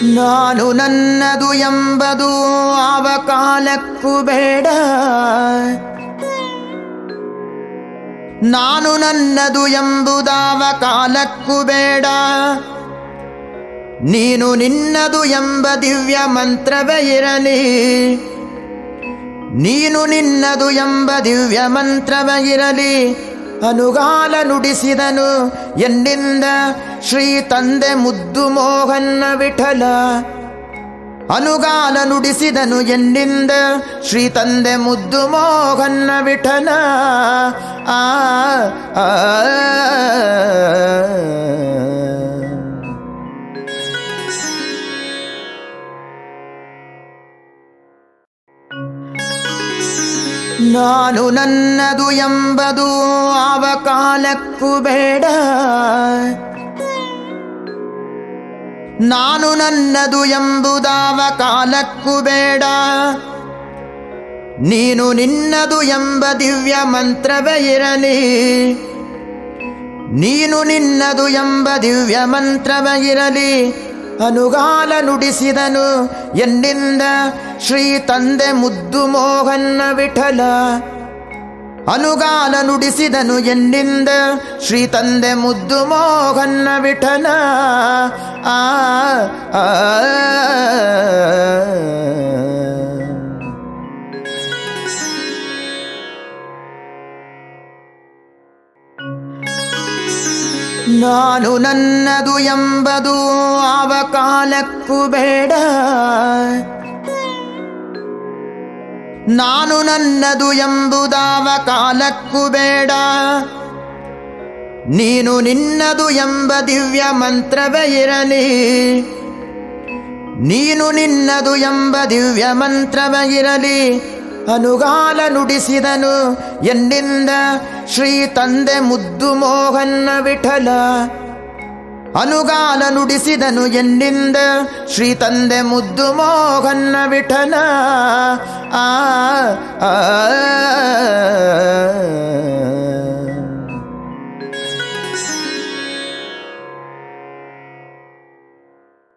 ನಾನು ನನ್ನದು ಎಂಬುದು ಆವ ಕಾಲಕ್ಕೂ ಬೇಡ ನಾನು ನನ್ನದು ಎಂಬುದಾವ ಕಾಲಕ್ಕೂ ಬೇಡ ನೀನು ನಿನ್ನದು ಎಂಬ ದಿವ್ಯ ಮಂತ್ರವೇ ಇರಲಿ ನೀನು ನಿನ್ನದು ಎಂಬ ದಿವ್ಯ ಮಂತ್ರವೇ ಇರಲಿ ಅನುಗಾಲ ನುಡಿಸಿದನು ಎನ್ನಿಂದ ಶ್ರೀ ತಂದೆ ಮುದ್ದು ಮೋಹನ್ನ ವಿಠಲ ಅನುಗಾಲ ನುಡಿಸಿದನು ಎನ್ನಿಂದ ಶ್ರೀ ತಂದೆ ಮುದ್ದು ಮೋಹನ್ನ ವಿಠಲ ಆ ಆ, ನಾನು ನನ್ನದು ಎಂಬುದು ಆವ ಕಾಲಕ್ಕೂ ಬೇಡ ನಾನು ನನ್ನದು ಎಂಬುದಾವ ಕಾಲಕ್ಕೂ ಬೇಡ ನೀನು ನಿನ್ನದು ಎಂಬ ದಿವ್ಯ ಮಂತ್ರವೇ ಇರಲಿ ನೀನು ನಿನ್ನದು ಎಂಬ ದಿವ್ಯ ಮಂತ್ರವೇ ಇರಲಿ ಅನುಗಾಲ ನುಡಿಸಿದನು ಎನ್ನಿಂದ ಶ್ರೀ ತಂದೆ ಮುದ್ದು ಮೋಹನ್ನ ವಿಠಲ ಅನುಗಾಲ ನುಡಿಸಿದನು ಎನ್ನಿಂದ ಶ್ರೀ ತಂದೆ ಮುದ್ದು ಮೋಹನ್ನ ವಿಠಲ ಆ ಆ, ನಾನು ನನ್ನದು ಎಂಬುದು ಆವ ಕಾಲಕ್ಕೂ ಬೇಡ ನಾನು ನನ್ನದು ಎಂಬುದಾವ ಕಾಲಕ್ಕೂ ಬೇಡ ನೀನು ನಿನ್ನದು ಎಂಬ ದಿವ್ಯ ಮಂತ್ರವೇ ಇರಲಿ ನೀನು ನಿನ್ನದು ಎಂಬ ದಿವ್ಯ ಮಂತ್ರವೇ ಇರಲಿ ಅನುಗಾಲ ನುಡಿಸಿದನು ಎನ್ನಿಂದ ಶ್ರೀ ತಂದೆ ಮುದ್ದು ಮೋಹನ್ನ ವಿಠಲ ಅನುಗಾಲ ನುಡಿಸಿದನು ಎನ್ನಿಂದ ಶ್ರೀ ತಂದೆ ಮುದ್ದು ಮೋಹನ್ನ ವಿಠಲ ಆ ಆ,